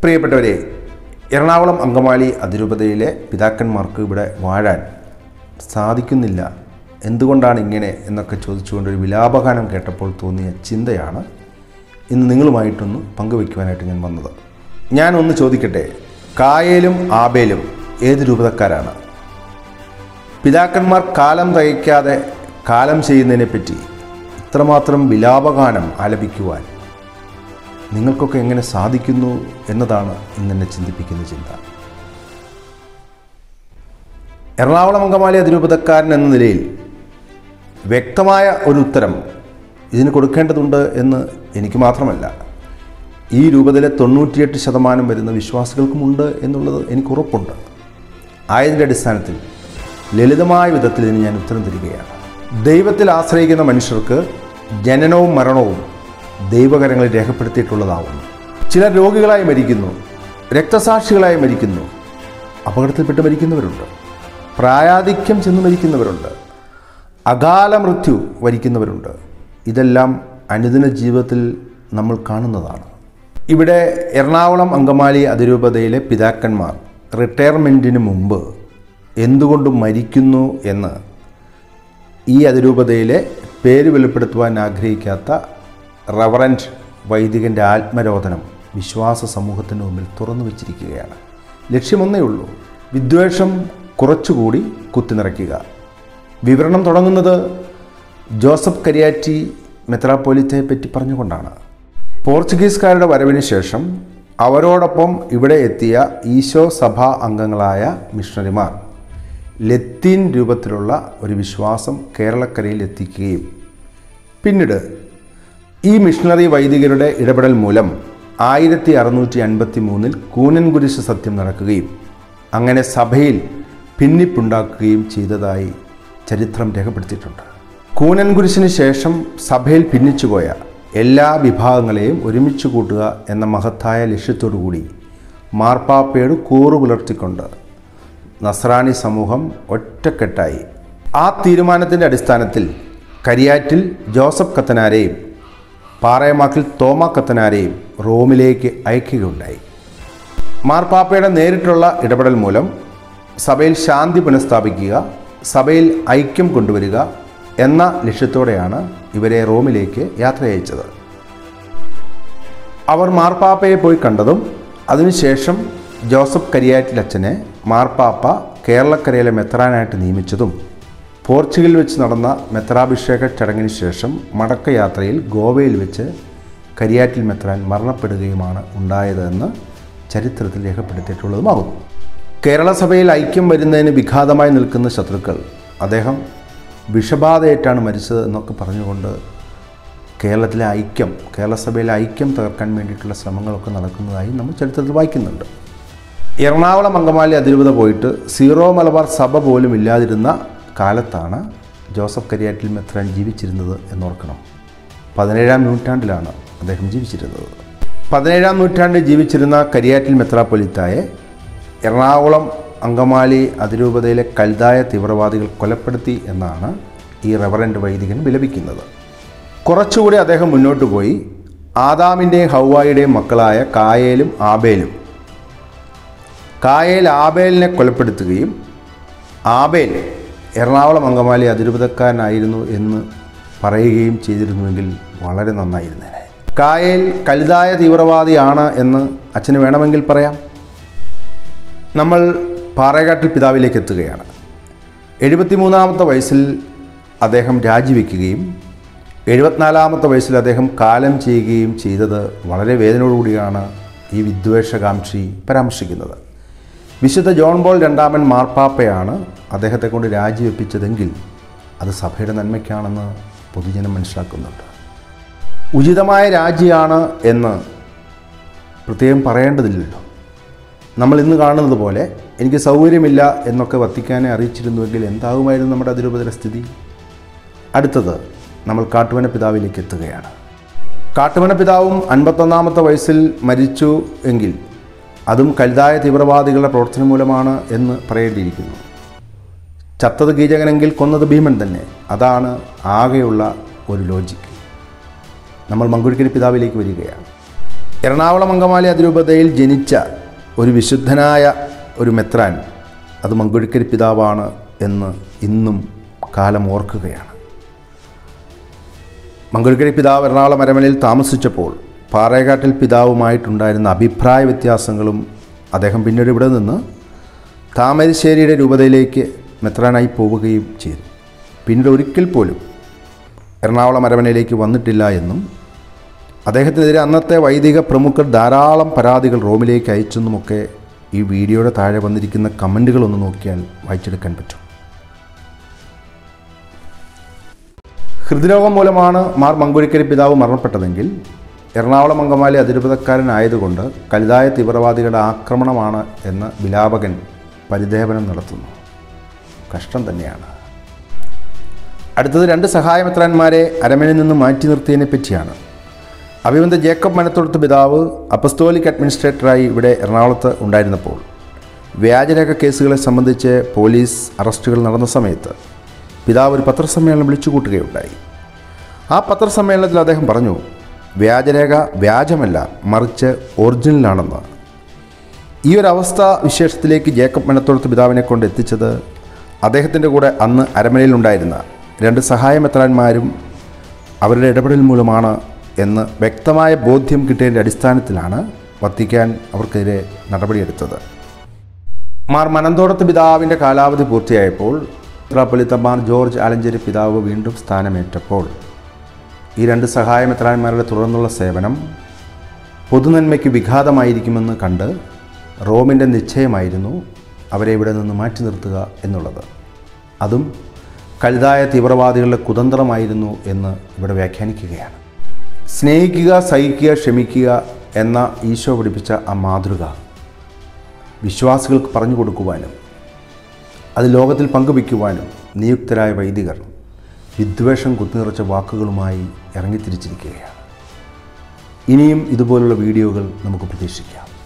പ്രിയപ്പെട്ടവരെ എറണാകുളം അങ്കമാലി അതിരൂപതയിലെ പിതാക്കന്മാർക്ക് ഇവിടെ വാഴാൻ സാധിക്കുന്നില്ല എന്തുകൊണ്ടാണ് ഇങ്ങനെ എന്നൊക്കെ ചോദിച്ചുകൊണ്ട് ഒരു വിലാപഗാനം കേട്ടപ്പോൾ തോന്നിയ ചിന്തയാണ് ഇന്ന് നിങ്ങളുമായിട്ടൊന്ന് പങ്കുവയ്ക്കുവാനായിട്ട് ഞാൻ വന്നത് ഞാൻ ഒന്ന് ചോദിക്കട്ടെ കായേലും ആബേലും ഏത് രൂപതക്കാരാണ് പിതാക്കന്മാർ കാലം തയ്ക്കാതെ കാലം ചെയ്യുന്നതിനെപ്പറ്റി ഇത്രമാത്രം വിലാപഗാനം ആലപിക്കുവാൻ നിങ്ങൾക്കൊക്കെ എങ്ങനെ സാധിക്കുന്നു എന്നതാണ് ഇന്നെന്നെ ചിന്തിപ്പിക്കുന്ന ചിന്ത എറണാകുളം അങ്കമാലി അതിരൂപതക്കാരൻ എന്ന നിലയിൽ വ്യക്തമായ ഒരു ഉത്തരം ഇതിന് കൊടുക്കേണ്ടതുണ്ട് എന്ന് എനിക്ക് മാത്രമല്ല ഈ രൂപതയിലെ തൊണ്ണൂറ്റിയെട്ട് ശതമാനം വരുന്ന വിശ്വാസികൾക്കുമുണ്ട് എന്നുള്ളത് എനിക്ക് ഉറപ്പുണ്ട് ആയതിൻ്റെ അടിസ്ഥാനത്തിൽ ലളിതമായ വിധത്തിൽ ഇതിന് ഞാൻ ഉത്തരം തരികയാണ് ദൈവത്തിൽ ആശ്രയിക്കുന്ന മനുഷ്യർക്ക് ജനനവും മരണവും ദൈവകരങ്ങളിൽ രേഖപ്പെടുത്തിയിട്ടുള്ളതാവുന്നു ചിലർ രോഗികളായി മരിക്കുന്നു രക്തസാക്ഷികളായി മരിക്കുന്നു അപകടത്തിൽപ്പെട്ട് മരിക്കുന്നവരുണ്ട് പ്രായാധിക്യം ചെന്ന് മരിക്കുന്നവരുണ്ട് അകാല മൃത്യു വരിക്കുന്നവരുണ്ട് ഇതെല്ലാം അനുദിന ജീവിതത്തിൽ നമ്മൾ കാണുന്നതാണ് ഇവിടെ എറണാകുളം അങ്കമാലി അതിരൂപതയിലെ പിതാക്കന്മാർ റിട്ടയർമെൻറ്റിന് മുമ്പ് എന്തുകൊണ്ട് മരിക്കുന്നു എന്ന് ഈ അതിരൂപതയിലെ പേര് വെളിപ്പെടുത്തുവാൻ ആഗ്രഹിക്കാത്ത റവറൻറ്റ് വൈദികൻ്റെ ആത്മരോധനം വിശ്വാസ സമൂഹത്തിന് മുമ്പിൽ തുറന്നു വച്ചിരിക്കുകയാണ് ലക്ഷ്യമൊന്നേ ഉള്ളൂ വിദ്വേഷം കുറച്ചുകൂടി കുത്തിനിറയ്ക്കുക വിവരണം തുടങ്ങുന്നത് ജോസഫ് കരിയാറ്റി മെത്രാപ്പോലിത്തയെ പറ്റി പറഞ്ഞുകൊണ്ടാണ് പോർച്ചുഗീസുകാരുടെ വരവിന് ശേഷം അവരോടൊപ്പം ഇവിടെ എത്തിയ ഈശോ സഭാ അംഗങ്ങളായ മിഷണറിമാർ ലത്തീൻ രൂപത്തിലുള്ള ഒരു വിശ്വാസം കേരളക്കരയിൽ എത്തിക്കുകയും പിന്നീട് ഈ മിഷണറി വൈദികരുടെ ഇടപെടൽ മൂലം ആയിരത്തി അറുന്നൂറ്റി അൻപത്തി മൂന്നിൽ കൂനൻകുരിശ് സത്യം നടക്കുകയും അങ്ങനെ സഭയിൽ ഭിന്നിപ്പുണ്ടാക്കുകയും ചെയ്തതായി ചരിത്രം രേഖപ്പെടുത്തിയിട്ടുണ്ട് കൂനൻകുരിശിന് ശേഷം സഭയിൽ ഭിന്നിച്ചുപോയ എല്ലാ വിഭാഗങ്ങളെയും ഒരുമിച്ച് കൂട്ടുക എന്ന മഹത്തായ ലക്ഷ്യത്തോടു കൂടി മാർപ്പാപ്പയോട് കൂറു പുലർത്തിക്കൊണ്ട് നസ്രാണി സമൂഹം ഒറ്റക്കെട്ടായി ആ തീരുമാനത്തിൻ്റെ അടിസ്ഥാനത്തിൽ കരിയാറ്റിൽ ജോസഫ് കത്തനാരെയും പാറയമാക്കിൽ തോമ കത്തനാരെയും റോമിലേക്ക് അയക്കുകയുണ്ടായി മാർപ്പാപ്പയുടെ നേരിട്ടുള്ള ഇടപെടൽ മൂലം സഭയിൽ ശാന്തി പുനഃസ്ഥാപിക്കുക സഭയിൽ ഐക്യം കൊണ്ടുവരിക എന്ന ലക്ഷ്യത്തോടെയാണ് ഇവരെ റോമിലേക്ക് യാത്ര അയച്ചത് അവർ മാർപ്പാപ്പയെ പോയി കണ്ടതും അതിനുശേഷം ജോസഫ് കരിയാറ്റിലച്ഛനെ മാർപ്പാപ്പ കേരളക്കരയിലെ മെത്രാനായിട്ട് നിയമിച്ചതും പോർച്ചുഗലിൽ വെച്ച് നടന്ന മെത്രാഭിഷേക ചടങ്ങിന് ശേഷം മടക്കയാത്രയിൽ ഗോവയിൽ വെച്ച് കരിയാറ്റിൽ മെത്രാൻ മരണപ്പെടുകയുമാണ് ഉണ്ടായതെന്ന് ചരിത്രത്തിൽ രേഖപ്പെടുത്തിയിട്ടുള്ളതുമാകുന്നു കേരള സഭയിൽ ഐക്യം വരുന്നതിന് വിഘാതമായി നിൽക്കുന്ന ശത്രുക്കൾ അദ്ദേഹം വിഷബാധയേറ്റാണ് മരിച്ചത് എന്നൊക്കെ പറഞ്ഞുകൊണ്ട് കേരളത്തിലെ ഐക്യം കേരള സഭയിലെ ഐക്യം തകർക്കാൻ വേണ്ടിയിട്ടുള്ള ശ്രമങ്ങളൊക്കെ നടക്കുന്നതായി നമ്മൾ ചരിത്രത്തിൽ വായിക്കുന്നുണ്ട് എറണാകുളം അങ്കമാലി അതിരൂപത പോയിട്ട് സീറോ മലബാർ സഭ പോലും ഇല്ലാതിരുന്ന കാലത്താണ് ജോസഫ് കരിയാറ്റിൽ മെത്രാൻ ജീവിച്ചിരുന്നത് എന്നോർക്കണം പതിനേഴാം നൂറ്റാണ്ടിലാണ് അദ്ദേഹം ജീവിച്ചിരുന്നത് പതിനേഴാം നൂറ്റാണ്ടിൽ ജീവിച്ചിരുന്ന കരിയാറ്റിൽ മെത്രാപ്പൊലിത്തായെ എറണാകുളം അങ്കമാലി അതിരൂപതയിലെ കൽതായ തീവ്രവാദികൾ കൊലപ്പെടുത്തി എന്നാണ് ഈ റവറൻ്റ് വൈദികൻ വിലപിക്കുന്നത് കുറച്ചുകൂടി അദ്ദേഹം മുന്നോട്ട് പോയി ആദാമിൻ്റെയും ഹൗവായുടെയും മക്കളായ കായേലും ആബേലും കായേൽ ആബേലിനെ കൊലപ്പെടുത്തുകയും ആബേൽ എറണാകുളം അങ്കമാലി അതിരൂപതക്കാരനായിരുന്നു എന്ന് പറയുകയും ചെയ്തിരുന്നുവെങ്കിൽ വളരെ നന്നായിരുന്നേനെ കായേൽ കലുതായ തീവ്രവാദിയാണ് എന്ന് അച്ഛന് വേണമെങ്കിൽ പറയാം നമ്മൾ പാറേകാട്ടിൽ പിതാവിലേക്ക് എത്തുകയാണ് എഴുപത്തിമൂന്നാമത്തെ വയസ്സിൽ അദ്ദേഹം രാജിവെക്കുകയും എഴുപത്തിനാലാമത്തെ വയസ്സിൽ അദ്ദേഹം കാലം ചെയ്യുകയും ചെയ്തത് വളരെ വേദനയോടുകൂടിയാണ് ഈ വിദ്വേഷകാംക്ഷി പരാമർശിക്കുന്നത് വിശുദ്ധ ജോൺ ബോൾ രണ്ടാമൻ മാർപ്പാപ്പയാണ് അദ്ദേഹത്തെ കൊണ്ട് രാജിവെപ്പിച്ചതെങ്കിൽ അത് സഭയുടെ നന്മയ്ക്കാണെന്ന് പൊതുജനം മനസ്സിലാക്കുന്നുണ്ട് ഉചിതമായ രാജിയാണ് എന്ന് പ്രത്യേകം പറയേണ്ടതില്ലല്ലോ നമ്മൾ ഇന്ന് കാണുന്നത് പോലെ എനിക്ക് സൗകര്യമില്ല എന്നൊക്കെ വത്തിക്കാനെ അറിയിച്ചിരുന്നുവെങ്കിൽ എന്താകുമായിരുന്നു നമ്മുടെ അതിരൂപതയുടെ സ്ഥിതി അടുത്തത് നമ്മൾ കാട്ടുവന പിതാവിലേക്ക് എത്തുകയാണ് കാട്ടുവന പിതാവും അൻപത്തൊന്നാമത്തെ വയസ്സിൽ മരിച്ചു എങ്കിൽ അതും കലുതായ തീവ്രവാദികളുടെ പ്രവർത്തനം മൂലമാണ് എന്ന് പറയേണ്ടിയിരിക്കുന്നു ചത്തത് കീചകനെങ്കിൽ കൊന്നത് ഭീമൻ തന്നെ അതാണ് ആകെയുള്ള ഒരു ലോജിക്ക് നമ്മൾ മങ്കുഴിക്കരി പിതാവിലേക്ക് വരികയാണ് എറണാകുളം അങ്കമാലി അതിരൂപതയിൽ ജനിച്ച ഒരു വിശുദ്ധനായ ഒരു മെത്രാൻ അത് മങ്കുഴിക്കരി പിതാവാണ് എന്ന് ഇന്നും കാലം ഓർക്കുകയാണ് മങ്കുഴിക്കരി പിതാവ് എറണാകുളം അരമനയിൽ താമസിച്ചപ്പോൾ പാറേക്കാട്ടിൽ പിതാവുമായിട്ടുണ്ടായിരുന്ന അഭിപ്രായ വ്യത്യാസങ്ങളും അദ്ദേഹം പിന്നീട് ഇവിടെ നിന്ന് താമരശ്ശേരിയുടെ രൂപതയിലേക്ക് മെത്രാനായി പോവുകയും ചെയ്തു പിന്നീട് ഒരിക്കൽ പോലും എറണാകുളം അരമനയിലേക്ക് വന്നിട്ടില്ല എന്നും അദ്ദേഹത്തിനെതിരെ അന്നത്തെ വൈദിക പ്രമുഖർ ധാരാളം പരാതികൾ റോമിലേക്ക് അയച്ചെന്നുമൊക്കെ ഈ വീഡിയോയുടെ താഴെ വന്നിരിക്കുന്ന കമൻറ്റുകളൊന്ന് നോക്കിയാൽ വായിച്ചെടുക്കാൻ പറ്റും ഹൃദ്രോഗം മൂലമാണ് മാർ മങ്കുഴിക്കരി പിതാവ് മരണപ്പെട്ടതെങ്കിൽ എറണാകുളം അങ്കമാലി അതിരൂപതക്കാരനായതുകൊണ്ട് കലിതായ തീവ്രവാദികളുടെ ആക്രമണമാണ് എന്ന് വിലാപകൻ പരിദേവനം നടത്തുന്നു കഷ്ടം തന്നെയാണ് അടുത്തത് രണ്ട് സഹായമെത്രാന്മാരെ അരമനയിൽ നിന്ന് മാറ്റി നിർത്തിയതിനെ പറ്റിയാണ് അഭിബന്ധ ജേക്കബ് മനത്തൊടുത്ത് പിതാവ് അപ്പസ്തോലിക് അഡ്മിനിസ്ട്രേറ്ററായി ഇവിടെ എറണാകുളത്ത് ഉണ്ടായിരുന്നപ്പോൾ വ്യാജരേഖ കേസുകളെ സംബന്ധിച്ച് പോലീസ് അറസ്റ്റുകൾ നടന്ന സമയത്ത് പിതാവ് ഒരു പത്രസമ്മേളനം വിളിച്ചു കൂട്ടുകയുണ്ടായി ആ പത്രസമ്മേളനത്തിൽ അദ്ദേഹം പറഞ്ഞു വ്യാജരേഖ വ്യാജമല്ല മറിച്ച് ഒറിജിനലാണെന്ന് ഈ ഒരു അവസ്ഥ വിശേഷത്തിലേക്ക് ജേക്കബ് മനത്തോളത്ത് പിതാവിനെ കൊണ്ട് എത്തിച്ചത് അദ്ദേഹത്തിൻ്റെ കൂടെ അന്ന് അരമനയിലുണ്ടായിരുന്ന രണ്ട് സഹായമെത്രാന്മാരും അവരുടെ ഇടപെടൽ മൂലമാണ് എന്ന് വ്യക്തമായ ബോധ്യം കിട്ടിയതിൻ്റെ അടിസ്ഥാനത്തിലാണ് വത്തിക്കാൻ അവർക്കെതിരെ നടപടിയെടുത്തത് മാർ മനന്തോടത്ത് പിതാവിൻ്റെ കാലാവധി പൂർത്തിയായപ്പോൾ മെത്രാപ്പൊലിത്തമാർ ജോർജ് ആലഞ്ചേരി പിതാവ് വീണ്ടും സ്ഥാനമേറ്റപ്പോൾ ഈ രണ്ട് സഹായമെത്രാന്മാരുടെ തുടർന്നുള്ള സേവനം പൊതുനന്മയ്ക്ക് വിഘാതമായിരിക്കുമെന്ന് കണ്ട് റോമിൻ്റെ നിശ്ചയമായിരുന്നു അവരെ ഇവിടെ നിന്ന് മാറ്റി നിർത്തുക എന്നുള്ളത് അതും കലുതായ തീവ്രവാദികളുടെ കുതന്ത്രമായിരുന്നു എന്ന് ഇവിടെ വ്യാഖ്യാനിക്കുകയാണ് സ്നേഹിക്കുക സഹിക്കുക ക്ഷമിക്കുക എന്ന ഈശോ പഠിപ്പിച്ച ആ മാതൃക വിശ്വാസികൾക്ക് പറഞ്ഞു കൊടുക്കുവാനും അത് ലോകത്തിൽ പങ്കുവയ്ക്കുവാനും നിയുക്തരായ വൈദികർ വിദ്വേഷം കുത്തിനിറച്ച വാക്കുകളുമായി ഇറങ്ങിത്തിരിച്ചിരിക്കുകയാണ് ഇനിയും ഇതുപോലുള്ള വീഡിയോകൾ നമുക്ക് പ്രതീക്ഷിക്കാം